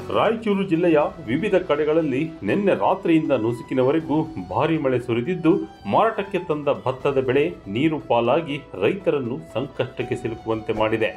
ರಾಯಚೂರು ಜಿಲ್ಲೆಯ ವಿವಿಧ ಕಡೆಗಳಲ್ಲಿ ನಿನ್ನೆ ರಾತ್ರಿಯಿಂದ ನುಸುಕಿನವರೆಗೂ ಭಾರಿ ಮಳೆ ಸುರಿದಿದ್ದು ಮಾರಾಟಕ್ಕೆ ತಂದ ಭತ್ತದ ಬೆಳೆ ನೀರು ಪಾಲಾಗಿ ರೈತರನ್ನು ಸಂಕಷ್ಟಕ್ಕೆ ಸಿಲುಕುವಂತೆ ಮಾಡಿದೆ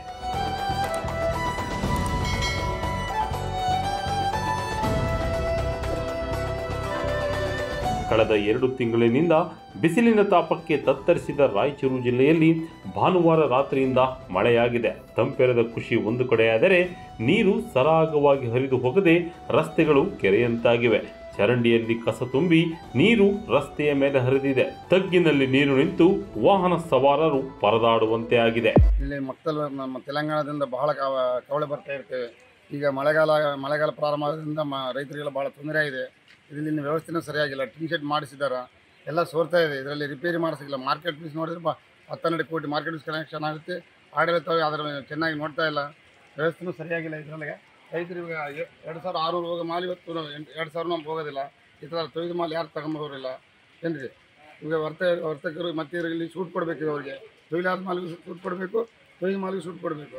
ಕಳೆದ ಎರಡು ತಿಂಗಳಿನಿಂದ ಬಿಸಿಲಿನ ತಾಪಕ್ಕೆ ತತ್ತರಿಸಿದ ರಾಯಚೂರು ಜಿಲ್ಲೆಯಲ್ಲಿ ಭಾನುವಾರ ರಾತ್ರಿಯಿಂದ ಮಳೆಯಾಗಿದೆ ತಂಪೆರೆದ ಖುಷಿ ಒಂದು ಕಡೆಯಾದರೆ ನೀರು ಸರಾಗವಾಗಿ ಹರಿದು ಹೋಗದೆ ರಸ್ತೆಗಳು ಕೆರೆಯಂತಾಗಿವೆ ಚರಂಡಿಯಲ್ಲಿ ಕಸ ತುಂಬಿ ನೀರು ರಸ್ತೆಯ ಮೇಲೆ ಹರಿದಿದೆ ತಗ್ಗಿನಲ್ಲಿ ನೀರು ನಿಂತು ವಾಹನ ಸವಾರರು ಪರದಾಡುವಂತೆ ಆಗಿದೆ ಇಲ್ಲಿ ಮಕ್ಕಳು ನಮ್ಮ ತೆಲಂಗಾಣದಿಂದ ಬಹಳ ಕವ- ಕವಳೆ ಬರ್ತಾ ಇರ್ತೇವೆ ಈಗ ಮಳೆಗಾಲ ಮಳೆಗಾಲ ಪ್ರಾರಂಭದಿಂದ ಮ ರೈತರಿಗೆಲ್ಲ ಭಾಳ ತೊಂದರೆ ಆಗಿದೆ ಇಲ್ಲಿನ ವ್ಯವಸ್ಥೆನೂ ಸರಿಯಾಗಿಲ್ಲ ಟಿನ್ ಶೆಡ್ ಮಾಡಿಸಿದಾರ ಎಲ್ಲ ಸೋರ್ತಾ ಇದೆ ಇದರಲ್ಲಿ ರಿಪೇರಿ ಮಾಡಿಸಿಲ್ಲ ಮಾರ್ಕೆಟ್ ಫೀಸ್ ನೋಡಿದ್ರೆ ಬ ಹತ್ತೆರಡು ಕೋಟಿ ಮಾರ್ಕೆಟ್ ಫೀಸ್ ಕನೆಕ್ಷನ್ ಆಗುತ್ತೆ ಆಡಳಿತ ಅದರ ಚೆನ್ನಾಗಿ ನೋಡ್ತಾ ಇಲ್ಲ ವ್ಯವಸ್ಥೆನೂ ಸರಿಯಾಗಿಲ್ಲ ಇದರೊಳಗೆ ರೈತರು ಇವಾಗ ಎ- ಎರಡು ಸಾವಿರ ಆರುನೂರು ಹೋಗೋ ಮಾಲ್ ಇವತ್ತು ನಾವು ಎಂಟು ಎರಡು ಸಾವಿರ ನಮ್ಗೆ ಹೋಗೋದಿಲ್ಲ ಈ ಥರ ತೊಯ್ದು ಮಾಲ್ ಯಾರು ತಗೊಂಬೋರಿಲ್ಲ ಏನ್ರಿ ಈಗ ವರ್ತ ವರ್ತಕರು ಮತ್ತೆ ಇಲ್ಲಿ ಸೂಟ್ ಕೊಡಬೇಕು ಅವ್ರಿಗೆ ತೊಯ್ಲಾದ ಮಾಲಿಗೆ ಸೂಟ್ ಕೊಡಬೇಕು ತೊಯ್ದ ಮಾಲಿಗೆ ಸೂಟ್ ಕೊಡಬೇಕು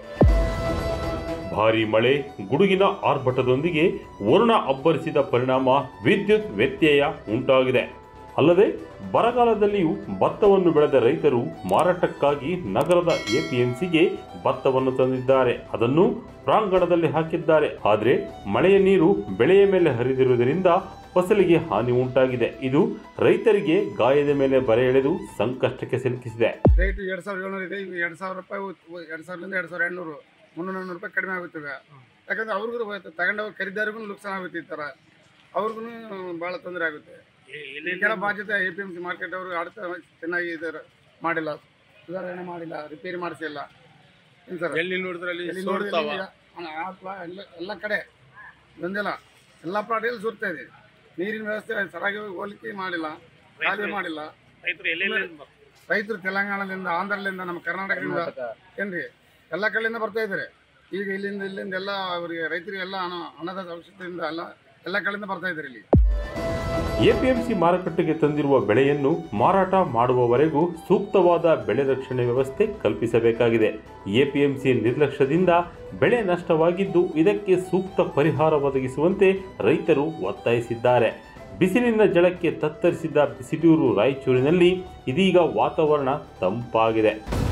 ಭಾರಿ ಮಳೆ ಗುಡುಗಿನ ಆರ್ಭಟದೊಂದಿಗೆ ವರುಣ ಅಬ್ಬರಿಸಿದ ಪರಿಣಾಮ ವಿದ್ಯುತ್ ವ್ಯತ್ಯಯ ಉಂಟಾಗಿದೆ ಅಲ್ಲದೆ ಬರಗಾಲದಲ್ಲಿಯೂ ಭತ್ತವನ್ನು ಬೆಳೆದ ರೈತರು ಮಾರಾಟಕ್ಕಾಗಿ ನಗರದ ಎಪಿಎಂಸಿಗೆ ಭತ್ತವನ್ನು ತಂದಿದ್ದಾರೆ ಅದನ್ನು ಪ್ರಾಂಗಣದಲ್ಲಿ ಹಾಕಿದ್ದಾರೆ ಆದರೆ ಮಳೆಯ ನೀರು ಬೆಳೆಯ ಮೇಲೆ ಹರಿದಿರುವುದರಿಂದ ಫಸಲಿಗೆ ಹಾನಿ ಉಂಟಾಗಿದೆ ಇದು ರೈತರಿಗೆ ಗಾಯದ ಮೇಲೆ ಬರೆ ಎಳೆದು ಸಂಕಷ್ಟಕ್ಕೆ ಸಿಲುಕಿಸಿದೆ ರೇಟ್ ಎರಡು ಸಾವಿರದ ಏಳ್ನೂರು ಇದೆ ಈಗ ಎರಡು ಸಾವಿರ ರೂಪಾಯಿ ಉ- ಎರಡು ಸಾವಿರದಿಂದ ಎರಡು ಸಾವಿರ ಎಂಟುನೂರು ಮುನ್ನೂರು ನಾನ್ನೂರು ರೂಪಾಯಿ ಕಡಿಮೆ ಆಗುತ್ತೆ ಈಗ ಯಾಕಂದ್ರೆ ಅವ್ರಿಗೂ ತಗೊಂಡವ್ರು ಖರೀದಾರಿಗೂ ನುಕ್ಸಾನ ಆಗುತ್ತೆ ಈ ಥರ ಅವ್ರಿಗೂ ಭಾಳ ತೊಂದರೆ ಆಗುತ್ತೆ ಕೆಲ ಬಾಧ್ಯತೆ A P M C market ಅವರು ಆಡ್ತಾ ಚೆನ್ನಾಗಿ ಇದರ ಮಾಡಿಲ್ಲ ಸುಧಾರಣೆ ಮಾಡಿಲ್ಲ ರಿಪೇರಿ ಮಾಡಿಸಿಲ್ಲ ಏನು ಸರ್ ಎಲ್ಲಿ ನೋಡಿದ್ರೆ ಅಲ್ಲಿ ಎಲ್ಲಿ ಸೋರ್ತಾವ. ನೋಡಿದ್ರೆ ಈಗ ಆ- ಆ ಪ್ಲಾ- ಎಲ್ಲ ಎಲ್ಲ ಕಡೆ ಒಂದಿಲ್ಲ ಎಲ್ಲ ಪ್ಲಾಟಲ್ಲಿ ಸುರ್ತಾ ಇದೆ ನೀರಿನ ವ್ಯವಸ್ಥೆ ಸರಿಯಾಗಿ ಹೋಲಿಕೆ ಮಾಡಿಲ್ಲ ಖಾಲಿ ಮಾಡಿಲ್ಲ ರೈತರು ಎಲ್ಲೆಲ್ಲಿ ರೈತರು ತೆಲಂಗಾಣದಿಂದ ಆಂಧ್ರದಿಂದ ನಮ್ಮ ಕರ್ನಾಟಕದಿಂದ ಏನ್ರಿ ಎಲ್ಲ ಕಡೆಯಿಂದ ಬರ್ತಾ ಇದ್ದಾರೆ ಈಗ ಇಲ್ಲಿಂದ ಇಲ್ಲಿಂದ ಎಲ್ಲ ಅವರಿಗೆ ರೈತರಿಗೆ ಎಲ್ಲ ಹಣ ಹಣದ ಅವಶ್ಯಕತೆಯಿಂದ ಎಲ್ಲ ಎಲ್ಲ ಕಡೆಯಿಂದ ಬರ್ತಾ ಇದ್ದಾರೆ ಇಲ್ಲಿ ಎಪಿಎಂಸಿ ಮಾರುಕಟ್ಟೆಗೆ ತಂದಿರುವ ಬೆಳೆಯನ್ನು ಮಾರಾಟ ಮಾಡುವವರೆಗೂ ಸೂಕ್ತವಾದ ಬೆಳೆ ರಕ್ಷಣೆ ವ್ಯವಸ್ಥೆ ಕಲ್ಪಿಸಬೇಕಾಗಿದೆ ಎಪಿಎಂಸಿ ನಿರ್ಲಕ್ಷ್ಯದಿಂದ ಬೆಳೆ ನಷ್ಟವಾಗಿದ್ದು ಇದಕ್ಕೆ ಸೂಕ್ತ ಪರಿಹಾರ ಒದಗಿಸುವಂತೆ ರೈತರು ಒತ್ತಾಯಿಸಿದ್ದಾರೆ ಬಿಸಿಲಿನ ಜಳಕ್ಕೆ ತತ್ತರಿಸಿದ ಬಿಸಿಲೂರು ರಾಯಚೂರಿನಲ್ಲಿ ಇದೀಗ ವಾತಾವರಣ ತಂಪಾಗಿದೆ